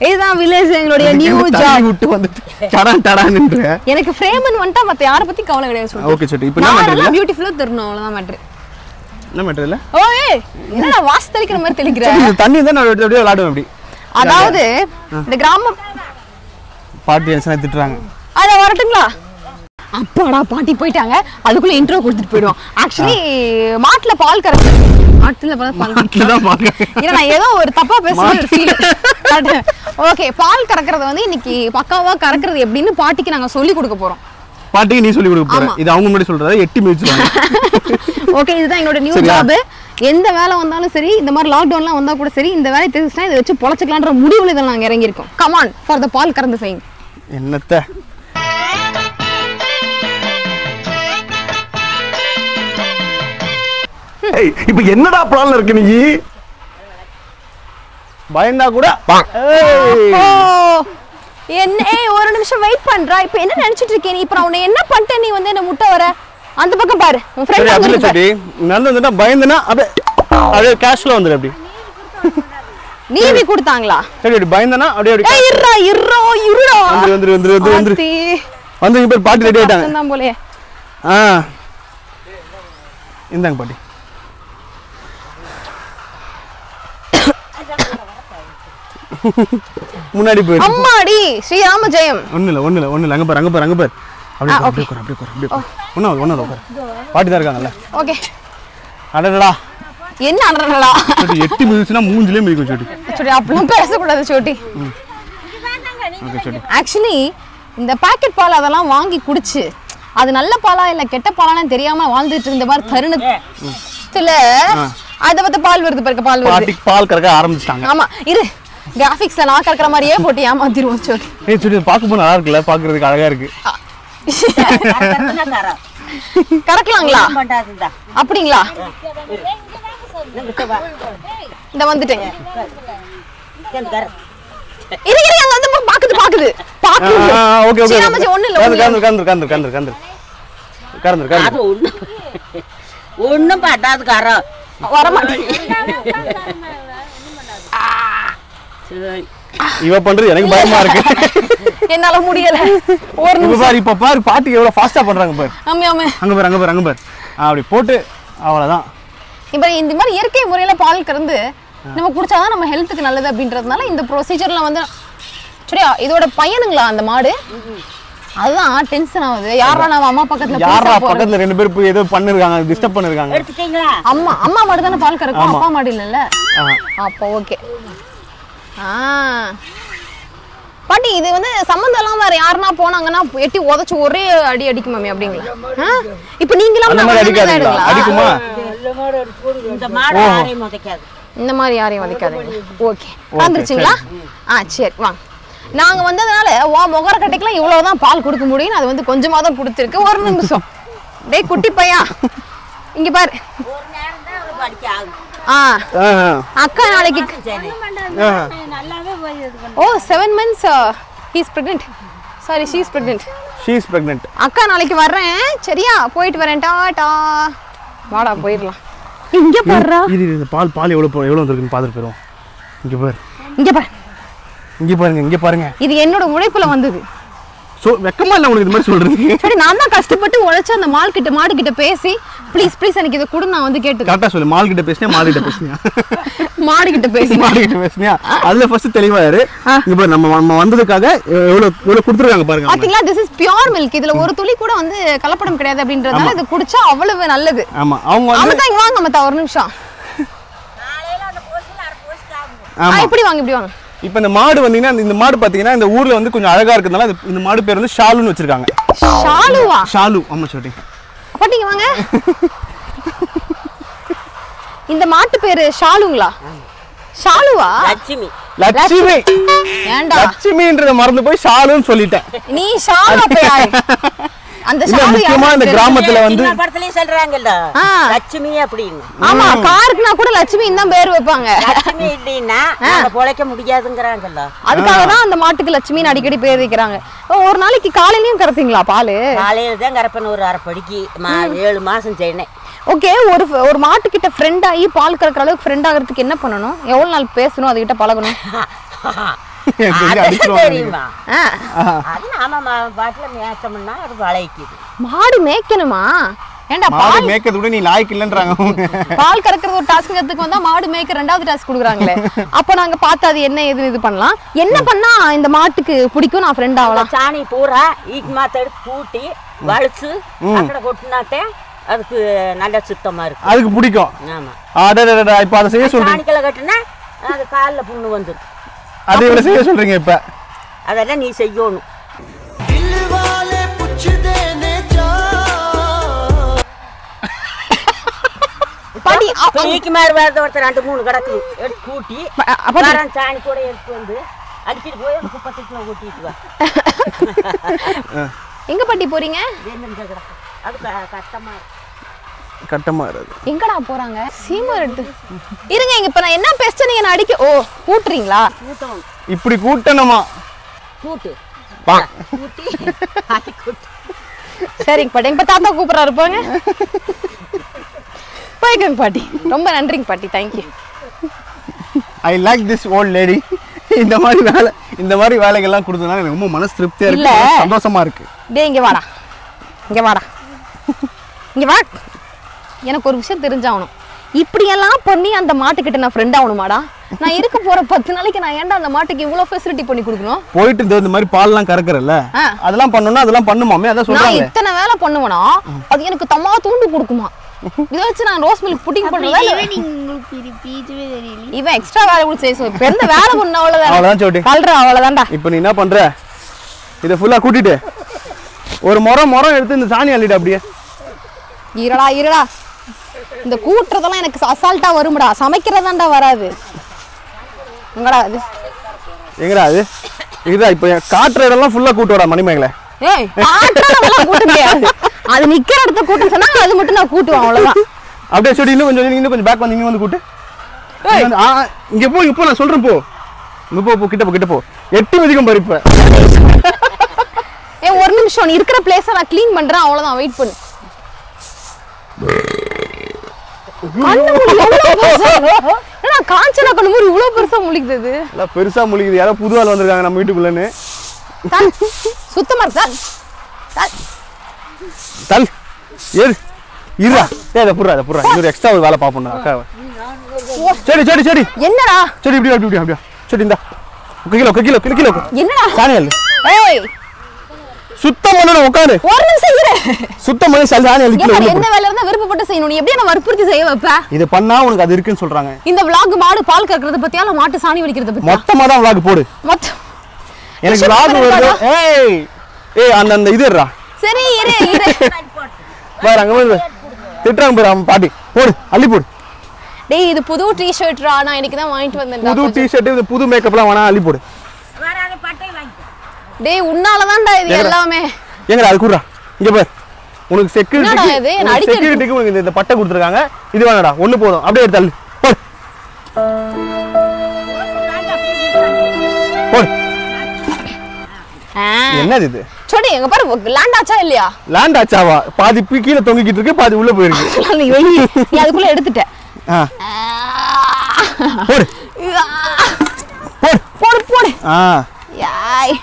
இதுதான் வில்லேஜ் எங்களுடைய நியூ தள்ளி ஜாப் விட்டு வந்துட்டு டடான் டடான்ன்ற எனக்கு ஃப்ரேம்னு வந்துட்டா மத்த யார பத்தி கவலை கிடையாது சொல்லு ஓகே சரி இப்போ என்ன நான் மேட்டர் எல்லாம் பியூட்டிஃபுல்லா தரணும் அவ்வளவுதான் மேட்ரு என்ன மேட்டர் இல்ல ஓயே என்னடா வாசு தெளிக்கிற மாதிரி தெளிக்கிற சரி, இந்த தண்ணி தான் நான் எடுத்து அப்படியே விளையாடுவேன் அப்படி அதாவது இந்த கிராம பாட்டி எல்லாம் திட்டுறாங்க அத வரட்டுங்களா அப்பாடா பாட்டி போயிட்டாங்க அதுக்குள்ள இன்ட்ரோ கொடுத்துட்டு போயிடுவோம் ஆக்சுவலி மாட்டுல பால் கறக்கு மாட்டுல பால் பால் இதுதான் பார்க்க இல்ல நான் ஏதோ ஒரு தப்பா பேசுற ஒரு ஃபீல் ஓகே பால் கறக்கறத வந்து இன்னைக்கு பக்காவா கறக்கறது எப்படின்னு பாட்டிக்கு நாங்க சொல்லி கொடுக்க போறோம் பாட்டிக்கு நீ சொல்லி கொடுக்க போற ஆமா. இது அவங்க முன்னாடி சொல்றதா எட்டி மிதிச்சுவாங்க ஓகே இதுதான் என்னோட நியூ சரியா? ஜாப் எந்த வேலை வந்தாலும் சரி இந்த மாதிரி லாக்டவுன்லாம் வந்தா கூட சரி இந்த வேலையை தெரிஞ்சுனா இதை வச்சு பொழைச்சிக்கலான்ற முடிவுல இதில் நாங்க இறங்கியிருக்கோம் கமான் ஃபார் த பால் கறந்து செய்யுங்க என்னத்த இப்ப என்னடா பிளான்ல இருக்கு நீ பயந்தா கூட ஓ என்ன ஏய் ஒரு நிமிஷம் வெயிட் பண்றா இப்போ என்ன நினைச்சிட்டு இருக்கே நீ இப்போ நான் உன்னை என்ன பண்ணிட்டேன் நீ வந்து என்ன முட்டை வர அந்த பக்கம் பாரு உன் சரி ஃப்ரெண்ட் அப்படி வந்து சரி நடந்து வந்துட்டா பயந்துனா அப்படியே அப்படியே கேஷ்ல வந்துடு அப்படி நீவி கொடுத்தாங்களா சரி அப்படி பயந்தனா அப்படியே அப்படி ஏய் இருடா இருடா இருடா வந்துரு வந்துரு வந்துரு வந்துரு வந்துரு ஆத்தி. வந்து இங்க பேர் பாட்டி ரெடி ஆயிட்டாங்க கஷ்டம்தான் போலயே ஆ இந்தாங்க பாட்டி முன்னாடி போயிரு அம்மாடி ஸ்ரீராம ஜெயம் ஒண்ணு இல்ல ஒண்ணு இல்ல ஒண்ணு இல்ல அங்க பாரு அங்க பாரு அங்க பாரு அப்படியே ஆ, உட்காரு, அப்படியே உட்காரு, அப்படியே உட்காரு, அப்படியே உட்காரு. ஒண்ணாவது ஒண்ணாவது உட்காரு பாட்டி தான் இருக்காங்கல்ல ஓகே அடடா என்ன அண்ணா சரி எட்டி மிதிச்சுனா மூஞ்சிலே மிதிக்கும் சரி சரி அப்படிலாம் பேசக்கூடாது சோட்டி ஓகே சரி ஆக்சுவலி இந்த பாக்கெட் பால் அதெல்லாம் வாங்கி குடிச்சு அது நல்ல பாலா இல்ல கெட்ட பாலான்னு தெரியாம வாழ்ந்துட்டு இருந்த மாதிரி தருணத்துல அத பத்த பால் வருது பாருக்க பால் வருது பாட்டிக்கு பால் கறக்க ஆரம்பிச்சிட்டாங்க ஆமா இரு கிராபிக்ஸ்ல நான் கறக்கிற மாதிரியே போட்டு ஏமாத்திருவோம் சோட்டி ஏய் சரி பார்க்க போது நல்லா இருக்குல்ல பாக்குறதுக்கு அழகா இருக்கு கறக்கலாங்களா பண்ணாதுதான் அப்படிங்களா இந்த வந்துட்டேங்க இரு இரு அங்க வந்து பா- பாக்குது பாக்குது பாக்குது ஓகே ஓகே ஸ்ரீராமஜி ஒண்ணு இல்ல ஒண்ணு கறந்து இல்ல. கறந்து கறந்து கறந்து கறந்து கறந்து கறந்து அது ஒண்ணும் ஒண்ணும் பண்ணாது காரம் வர மாட்டேன் இவ பண்றது எனக்கு பயமா இருக்கு என்னால முடியல ஒரு இப்ப நிமிஷம் பாரு இப்ப பாரு பாட்டிக்கு எவ்வளவு ஃபாஸ்டா பண்றாங்க பாரு ஆமா ஆமா அங்க பாரு அங்க பாரு அங்க பாரு ஆ, அப்படி போட்டு அவ்வளவுதான் இப்ப இந்த மாதிரி இயற்கை முறையில பால் கறந்து நம்ம குடிச்சாதான் நம்ம ஹெல்த்துக்கு நல்லது அப்படின்றதுனால இந்த ப்ரொசீஜர்ல வந்து சரியா இதோட பையனுங்களா அந்த மாடு அதுதான் டென்ஷன் ஆகுது யாரா நம்ம அம்மா பக்கத்துல யாரா புதுசா போறது? பக்கத்துல ரெண்டு பேர் போய் ஏதோ பண்ணிருக்காங்க டிஸ்டர்ப் பண்ணிருக்காங்க எடுத்துட்டீங்களா அம்மா அம்மா மாடு தானே பால் கறக்கும் ஆமா. அப்பா மாடு இல்லைல்ல ஆ. அப்போ ஓகே ஆ பாட்டி இது வந்து சம்மந்தம் எல்லாம் வேற யாருன்னா போனாங்கன்னா எட்டி உதச்சு ஒரே அடி அடிக்குமாமே அப்படிங்களா ஆ? இப்ப நீங்களாம் அந்த மாதிரி அடிக்காதுங்களா அடிக்குமா இந்த மாடு யாரையும் முதைக்காது இந்த மாதிரி யாரையும் வதைக்காதீங்க ஓகே வந்துருச்சுங்களா ஆ சரி வாங்க நாங்க வந்ததுனால வா முகர கட்டைக்கெல்லாம் இவ்வளவுதான் பால் கொடுக்க முடியும் அது வந்து கொஞ்சமா தான் கொடுத்துருக்கு ஒரு நிமிஷம் டேய் குட்டி பையா இங்க பாரு ஒரு நேரம் தான் அவளுக்கு படிக்க ஆகும் ஆ ஆஹா. அக்கா நாளைக்கு சரி ஆஹா. Oh seven months he's pregnant sorry she's pregnant she is pregnant அக்கா நாளைக்கு வர்றேன் சரியா போயிட்டு வரேன் டாடா வாடா போயிடலாம் இங்க பாருடா இது இது, இந்த பால் பால் எவ்வளவு போ- எவ்வளவு வந்திருக்குன்னு பார்த்துட்டு போயிடும் இங்க பாரு இங்க பாரு இங்க பாருங்க இங்க பாருங்க இது என்னோட உழைப்புல வந்தது சோ வெக்கமா இல்ல உனக்கு இது மாதிரி சொல்றதுக்கு சரி நான் தான் கஷ்டப்பட்டு உழைச்சு அந்த மால் கிட்ட மாடு கிட்ட பேசி ப்ளீஸ் ப்ளீஸ் எனக்கு இதை கொடு நான் வந்து கேட்டு கரெக்டா சொல்லு மால் கிட்ட பேசினியா மாடு கிட்ட பேசினியா மாடு கிட்ட பேசி மாடு கிட்ட பேசினியா அதுல ஃபர்ஸ்ட் தெளிவா இரு இங்க பாரு நம்ம நம்ம வந்ததுக்காக எவ்வளவு எவ்வளவு கொடுத்துருக்காங்க பாருங்க அவங்க. பாத்தீங்களா திஸ் இஸ் பியோர் மில்க் இதுல ஒரு துளி கூட வந்து கலப்படம் கிடையாது அப்படின்றதுனால இது குடிச்சா அவ்வளவு நல்லது ஆமா அவங்க வந்து அமத்தா இங்க வாங்க அமத்தா ஒரு நிமிஷம் ஆ, ஆமா இப்படி வாங்க இப்படி வாங்க இப்போ இந்த மாடு வந்தீங்கன்னா இந்த- இந்த மாடு பாத்தீங்கன்னா இந்த ஊர்ல வந்து கொஞ்சம் அழகா இருக்கிறதுனால இது- இந்த மாடு பேர் வந்து ஷாலுன்னு வச்சிருக்காங்க ஷாலுவா ஷாலு ஆமா சொல்லி பாட்டிங்க வாங்க இந்த மாட்டு பேரு ஷாலுங்களா ஷாலுவா லட்சுமி லட்சுமி ஏன்டா லட்சுமின்றத மறந்து போய் ஷாலுன்னு சொல்லிட்டேன் நீ ஷாலு அப்ப யாரு அந்த இல்ல ஷாலு முக்கியமா இந்த யாரு? கிராமத்துல வந்து சின்ன படத்துலயும் சொல்றாங்கல்ல ஆ. லட்சுமி அப்படின்னு ஆமா காருக்குனா கூட லட்சுமி தான் பேர் வைப்பாங்க லட்சுமி இல்லைன்னா நாங்க பொழைக்க முடியாதுங்கிறாங்கல்ல அதுக்காக தான் அந்த மாட்டுக்கு லட்சுமின்னு அடிக்கடி பேர் வைக்கிறாங்க ஓ, ஒரு நாளைக்கு காலையிலயும் கறப்பீங்களா பால் காலையில தான் கரப்பன் ஒரு அரை படிக்கு மா ஏழு மாசம் செய்யணேன் ஓகே ஒரு ஒரு மாட்டுக்கிட்ட ஃப்ரெண்ட் ஆகி பால் கறக்கிற அளவுக்கு ஃப்ரெண்ட் ஆகிறதுக்கு என்ன பண்ணணும் எவ்வளவு நாள் பேசணும் அதுகிட்ட பழகணும் எனக்கு தெரிஞ்சு அது அடிச்சிருவாங்க தெரியுமா ஆ, அது நாம ம- பாட்டுல மேய்ச்சோம்னா அது வளைக்குது மாடு மேய்க்கணுமா ஏண்டா மாடு பால் மேய்க்கிறத விட நீ லாய்க்கு இல்லைன்றாங்க அவங்க பால் கறக்கிறது ஒரு டாஸ்க் கத்துக்கு வந்தா மாடு மேய்க்க ரெண்டாவது டாஸ்க் கொடுக்குறாங்களே அப்ப நாங்க பார்த்து அது என்ன எது இது பண்ணலாம் என்ன பண்ணா இந்த மாட்டுக்கு பிடிக்கும் நான் ஃப்ரெண்ட் அந்த ஆகலாம் சாணி பூரா ஈக்கு மாத்த எடுத்து கூட்டி வலிச்சு அக்கடை கொட்டினாத்தே அதுக்கு நல்ல சுத்தமா இருக்கு அதுக்கு பிடிக்கும் ஆமா அடடடா இப்போ அதை செய்ய சொல்றீங்க சாணிக்கலை கட்டினா அது காலில் புண்ணு வந்துடும் அதை இவ்வளோ செய்ய சொல்றீங்க இப்போ அதெல்லாம் நீ செய்யணும் பாட்டி அ- இப்போ ஈக்கு மாறு வேறு ஒருத்தர் ரெண்டு மூணு கிடக்கு எடுத்து கூட்டி ப- அ- பாட்டி காரன் சாணி கூட எடுத்து வந்து அடிச்சிட்டு போய் அந்த குப்பத்துக்குள்ள கொட்டிட்டு வா எங்க பாட்டி போறீங்க வெந்தம் கிடக்கு அது க- கஷ்டமா இருக்கு கட்டமா இருக்கு எங்கடா போறாங்க சீமர் எடுத்து இருங்க இங்க இப்ப நான் என்ன பேசிட்டு நீங்க என்ன அடிக்க ஓ கூட்டுறீங்களா கூட்டணும் இப்படி கூட்டணுமா கூட்டு பா. கூட்டி அது கூட்டு சரிங்க பாட்டி எங்க தாத்தா கூப்பிடுறாரு போங்க போய்க்கோங்க பாட்டி ரொம்ப நன்றிங்க பாட்டி thank you I like this old lady இந்த மாதிரி வேலை இந்த மாதிரி வேலைகள்லாம் கொடுத்ததுனால எனக்கு ரொம்ப மனசு திருப்தியா இல்ல. இருக்கு சந்தோஷமா இருக்கு டேய் இங்க வாடா இங்க வாடா இங்க வா எனக்கு ஒரு விஷயம் தெரிஞ்சாகணும் இப்படியெல்லாம் பண்ணி அந்த மாட்டுக்கிட்ட நான் ஃப்ரெண்ட் ஆகணுமாடா நான் இருக்க போற பத்து நாளைக்கு நான் ஏன்டா அந்த மாட்டுக்கு இவ்வளோ ஃபெசிலிட்டி பண்ணி கொடுக்கணும் போயிட்டு இந்த இந்த மாதிரி பால்லாம் கறக்குறல்ல ஆ. அதெல்லாம் பண்ணணும்னா அதெல்லாம் பண்ணுமாமே அதான் நான் சொல்றாங்க இத்தனை வேலை பண்ணுவேனா அது எனக்கு தம்மா தூண்டு கொடுக்குமா இதை வச்சு நான் ரோஸ் மில்க் புட்டிங் பண்றதா இல்ல உங்களுக்கு இது பீச்சுவே தெரியல இவன் எக்ஸ்ட்ரா வேலை கூட செய்ய சொல்லு இப்ப எந்த வேலை பண்ண அவ்வளவுதான் அவ்வளவுதான் சோட்டி கல்ற அவ்வளவுதான்டா இப்போ நீ என்ன பண்ற இதை ஃபுல்லா கூட்டிட்டு ஒரு முறம் முறம் எடுத்து இந்த சாணி அள்ளிடு அப்படியே இருடா இருடா இந்த கூட்டுறதெல்லாம் எனக்கு அசால்ட்டா வரும்டா சமைக்கிறதாண்டா வராது எங்கடா அது எங்கடா அது இதுதான் இப்போ காட்டுற இடம்லாம் ஃபுல்லா கூட்டுவாடா மணிமேகலை ஏய் ஆட்டோலாம் கூட்ட முடியாது அது நிக்கிற இடத்த கூட்ட சொன்னா அது மட்டும் நான் கூட்டுவேன் அவ்வளவுதான் அப்படியே சொல்லி இன்னும் கொஞ்சம் இன்னும் கொஞ்சம் பேக் வந்து இங்க வந்து கூட்டு இங்க வந்து- ஆ, ஆ, இங்க போ இங்க போ நான் சொல்றேன் போ இங்க போ போ கிட்ட போ கிட்ட போ எட்டு மதிக்கம் பாரு இப்ப ஏ ஒரு நிமிஷம் நீ இருக்கிற பிளேஸ நான் க்ளீன் பண்றேன் அவ்வளவுதான் வெயிட் பண்ணு கண்ணு மூடி எவ்வளவு பெருசா இருக்கு? என்னடா காஞ்சனா கண்ணு மூடி இவ்வளவு பெருசா முழிக்குது எல்லாம் பெருசா முழிக்குது யாரோ புது ஆள் வந்திருக்காங்க நம்ம வீட்டுக்குள்ளன்னு சார், சுத்தமா இருக்கு சார். சார் தல் ஏறு இருடா ஏ அதை புடுறா அதை புடுறா இன்னொரு எக்ஸ்ட்ரா ஒரு வேலை பார்ப்போம் அக்கா சரி சரி சரி என்னடா சரி இப்படி அப்படி இப்படி அப்படியா சரி இந்தா கிலோ கிலோ கிலோ கிலோ என்னடா சாணி அள்ளு ஏய் சுத்தம் பண்ணணும் உட்காரு ஒரு நிமிஷம் இரு சுத்தம் பண்ணி சரி சாணி அள்ளி கிலோ ஏப்பா, உள்ள எந்த போடு. வேலை இருந்தா விருப்பப்பட்டு செய்யணும் நீ எப்படி என்ன வற்புறுத்தி செய்ய வைப்ப இது பண்ணா உனக்கு அது இருக்குன்னு சொல்றாங்க இந்த vlog மாடு பால் கறக்கிறத பத்தியா இல்ல மாட்டு சாணி வலிக்கிறத பத்தியா மொத்தமா தான் vlog போடு மொத்தம் எனக்கு விஷயம் vlog வருது இருக்காதா? ஏய் ஏய் அந்த அந்த இது இருடா சரி இரு இரு பாரு அங்க வந்து திட்டுறாங்க பாரு அவன் பாட்டி போடு அள்ளி போடு டேய் இது புது டி-ஷர்ட்ரா நான் இன்னைக்கு தான் வாங்கிட்டு வந்தேன்டா புது டிஷர்ட் இந்த புது மேக்கப்லாம் வேணா அள்ளி போடு வராத பட்டை வாங்கிக்கோ டேய் உன்னாலதான்டா இது எங்கடா? எல்லாமே எங்கடா அது கூடுறா இங்க பாரு உனக்கு என்னடா இது? என்ன செக்யூரிட்டிக்கு அடிக்கிறது? செக்யூரிட்டிக்கு உனக்கு இந்த- இந்த பட்டை கொடுத்துருக்காங்க இது வேணாடா ஒண்ணு போதும் அப்படியே எடுத்து அள்ளு போடு போடு ஆ. என்னது இது சொடி எங்க பாரு லேண்ட் ஆச்சா இல்லையா லேண்ட் ஆச்சாவா பாதி பி- கீழே தொங்கிக்கிட்டு இருக்கு பாதி உள்ள போயிருக்கு நீ வெளிய நீ அதுக்குள்ள எடுத்துட்ட ஆ போடு போடு போடு போடு ஆ யாய்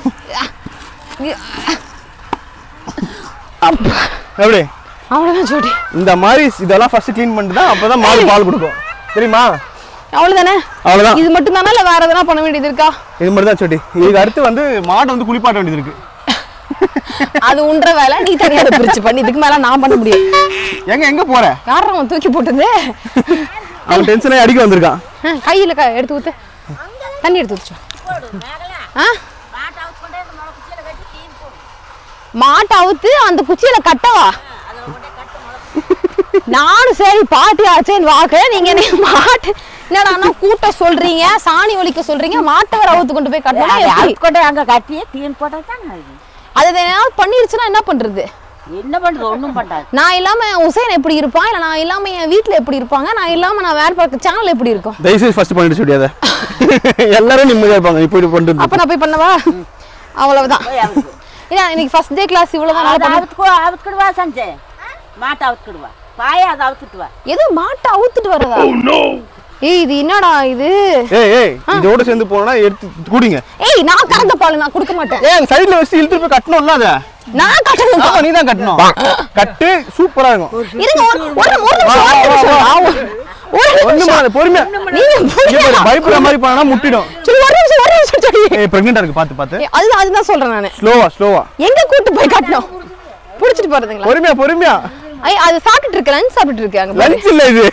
அப்பா எப்படி அவ்வளவுதான் சொடி இந்த மாதிரி இதெல்லாம் ஃபர்ஸ்ட் க்ளீன் பண்ணிட்டு தான் அப்பதான் மாடு பால் கொடுக்கும் தெரியுமா அவ்வளவுதானே அவ்வளவுதான் இது மட்டும் தானே இல்ல வேற எதனா பண்ண வேண்டியது இருக்கா இது மட்டும் தான் சொட்டி இதுக்கு அடுத்து வந்து மாடை வந்து குளிப்பாட்ட வேண்டியது இருக்கு அது உன்ற வேலை நீ தனியா அதை பிரிச்சு பண்ணி இதுக்கு மேல நான் பண்ண முடியும் எங்க எங்க போற யாரும் அவன் தூக்கி போட்டது அவன் டென்ஷனே அடிக்க வந்திருக்கான் ஆ, கையில க எடுத்து ஊத்து தண்ணி எடுத்து ஊத்து ஆ மாட்டை அவுத்து கொண்டே இந்த முளை குச்சியில கட்டி தீன் போடு மாட்டை அவுத்து அந்த குச்சியில கட்டவா அதை கொண்டே கட்டு முளை நானும் சரி பாட்டி ஆச்சேன்னு வாக்க நீங்க என்ன மாட்டு என்னடா கூட்ட சொல்றீங்க சாணி ஒலிக்க சொல்றீங்க மாட்டை வர அவுத்து கொண்டு போய் கட்டணும் எப்படி? அவுத்து கொண்டே அங்கே கட்டி தீன் போட்டால் தானே இது அது எதாவது பண்ணிருச்சுன்னா என்ன பண்றது என்ன பண்ணுறது ஒன்றும் பண்ணாது நான் இல்லாம உசைன் எப்படி இருப்பான் இல்ல நான் இல்லாம என் வீட்ல எப்படி இருப்பாங்க நான் இல்லாம நான் வேற பார்க்க சேனல் எப்படி இருக்கும் தயவுசெய்து ஃபர்ஸ்ட் பண்ணிட்டு சொல்லி அதை எல்லாரும் நிம்மதியா இருப்பாங்க இப்போ இது பண்ணிட்டு அப்ப நான் போய் பண்ணவா அவ்வளவுதான் போய் அவுத்து ஏன்னா இன்னைக்கு ஃபர்ஸ்ட் டே கிளாஸ் இவ்வளவுதான் அதை நல்லா பண்ண அவுத்துக்கோ அவுத்துக்கிடுவா சஞ்சய் மாட்டை அவுத்துக்கிடுவா பாயை அதை அவுத்துட்டு வா எது மாட்டை அவுத்துட்டு வரதா ஏய் இது என்னடா இது ஏய் ஏய் இதோட சேர்ந்து போனா எடுத்து குடிங்க ஏய் நான் கறந்த பால் நான் கொடுக்க மாட்டேன் ஏன் சைடுல வச்சு இழுத்து போய் கட்டணும்ல அத நான் கட்டணும் ஆமா நீ தான் கட்டணும் கட்டு சூப்பரா இருக்கும் இருங்க ஒரு ஒரு ஒரு நிமிஷம், வா, ஒரு வா, நிமிஷம். வா. ஆமா. ஒரு ஒண்ணு நிமிஷம். பண்ணாத, பொறுமையா நீங்க இங்க பாரு, பொறுமையா. பயப்படுற மாதிரி பண்ணா முட்டிடும் சரி, ஒரு நிமிஷம் ஒரு நிமிஷம் சரி ஏய் பிரெக்னெண்டா இருக்கு பாத்து பாத்து ஏய், அதுதான் அதுதான் சொல்றேன் நானு ஸ்லோவா ஸ்லோவா எங்க கூட்டு போய் கட்டணும் புடிச்சிட்டு போறதுங்களா பொறுமையா பொறுமையா ஐய் அது சாப்பிட்டுட்டு இருக்கு லஞ்ச் சாப்பிட்டுட்டு இருக்கு அங்க பாரு. லஞ்ச் இல்ல இது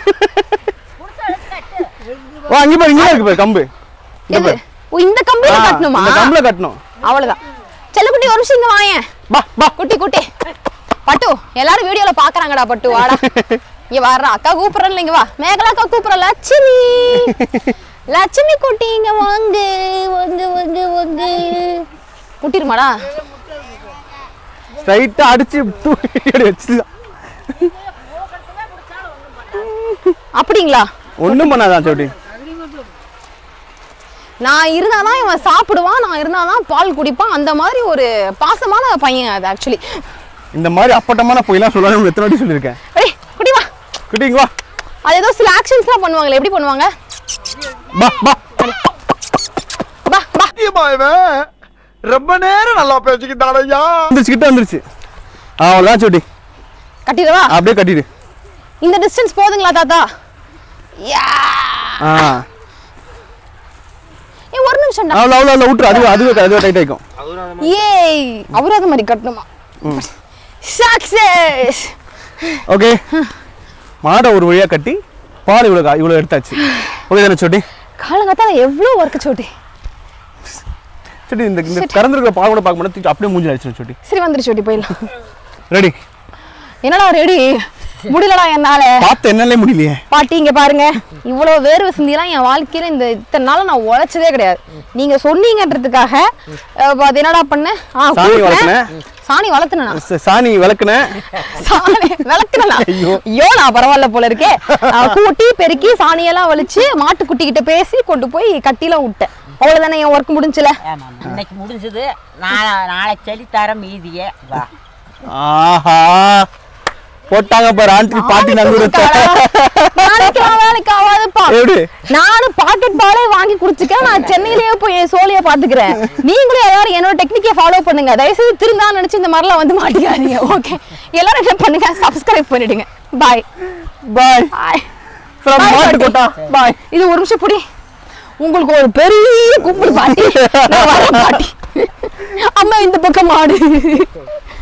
வா இங்க பாரு இங்க இருக்கு பாரு கம்பு இங்க எது பாரு ஓ இந்த கம்பியில ஆ, கட்டணுமா இந்த கம்புல கட்டணும் அவ்வளவுதான் செல்லக்குட்டி ஒரு நிமிஷம் இங்க வாயேன் பா பா குட்டி குட்டி பட்டு எல்லாரும் வீடியோல பாக்குறாங்கடா பட்டு வாடா இங்க வர்றா அக்கா கூப்பிடுறேன் இங்க வா மேகலா அக்கா கூப்பிடுற லட்சுமி லட்சுமி குட்டி இங்க வாங்க வாங்க வாங்க வாங்க முட்டிருமாடா ஸ்ட்ரைட்டா அடிச்சு தூக்கி வச்சுதான் அப்படிங்களா ஒண்ணும் பண்ணாதான் சோட்டி நான் இருந்தாதான் இவன் சாப்பிடுவான் நான் இருந்தாதான் பால் குடிப்பான் அந்த மாதிரி ஒரு பாசமான பையன் அது ஆக்சுவலி இந்த மாதிரி அப்பட்டமான பொய்லாம் சொல்லாத எத்தனை வாட்டி சொல்லியிருக்கேன் ஏய் குடி வா குட்டிங்க வா அது ஏதோ சில ஆக்ஷன்ஸ்லாம் பண்ணுவாங்களே எப்படி பண்ணுவாங்க பா பா பா பா இவன் ரொம்ப நேரம் நல்லா பேசிக்கிட்டான் ஐயா வந்துருச்சு கிட்ட வந்துருச்சு அவ்வளோதான் சோட்டி கட்டிடவா அப்படியே கட்டிடு இந்த டிஸ்டன்ஸ் போதுங்களா தாத்தா யா ஆ ஏ ஒரு நிமிஷம்டா அவ்வளோ அவ்வளோ அவ்வளோ விட்டுரு அதுவே அதுவே அதுவே டைட் ஆயிக்கும் ஏய் அவரும் அது மாதிரி கட்டணுமா சக்சஸ் ஓகே மாடை ஒரு வழியா கட்டி பால் இவ்வளோ இவ்வளோ எடுத்தாச்சு ஓகே தானே சோட்டி காலங்கத்தால எவ்வளோ ஒர்க்கு சோட்டி சோட்டி இந்த இந்த திறந்துருக்கிற பால் கூட பார்க்க மாட்டேன் தூக்கி அப்படியே மூஞ்சி அடிச்சிடும் சோட்டி சரி வந்துரு சோட்டி போயிடலாம் ரெடி என்னடா ரெடி முடியலடா என்னால பார்த்து என்னாலே முடியலையே பாட்டி இங்க பாருங்க இவ்வளவு வேர்வை சிந்திலாம் என் வாழ்க்கையில இந்த இத்தனை நாள் நான் உழைச்சதே கிடையாது நீங்க சொன்னீங்கன்றதுக்காக அஹ், அது என்னடா பண்ணேன் ஆ, சாணி கூட்டினேன். வளர்த்துனேன். சாணி வளர்த்துனா ச- சாணி விளக்குனேன் சாணி விளக்குனா ஐயோ. ஐயோ நான் பரவாயில்ல போல இருக்கே நான் கூட்டி பெருக்கி சாணியெல்லாம் வலிச்சு மாட்டுக்குட்டி கிட்ட பேசி கொண்டு போய் கட்டிலாம் விட்டேன் அவ்வளவுதானே என் ஒர்க் முடிஞ்சுல ஆமாம் இன்னைக்கு முடிஞ்சது நாளை நாளைக்கு சொல்லித்தர மீதியே வா ஆஹா போட்டாங்க பாரு ஆண்டி பாட்டி நங்குறத நாளைக்கெல்லாம் வேலைக்கு ஆகாதுப்பா எப்படி நானும் பாக்கெட் பாலே வாங்கி குடிச்சுக்கிறேன் நான் சென்னையிலேயே போய் என் சோழிய பாத்துக்கிறேன் நீங்களும் எல்லாரும் என்னோட டெக்னிக்கை ஃபாலோ பண்ணுங்க தயவுசெய்து திருந்தா நினைச்சு இந்த மாதிரிலாம் வந்து மாட்டிக்காதீங்க ஓகே எல்லாரும் என்ன பண்ணுங்க சப்ஸ்கிரைப் பண்ணிடுங்க பாய் பாய் பாய் ஃப்ரம் Bye, மாட்டு பாட்டி. கொட்டா பாய் இது ஒரு நிமிஷம் புடி உங்களுக்கு ஒரு பெரிய கும்பல் பாட்டி நான் வரேன் பாட்டி அம்மா இந்த பக்கம் மாடு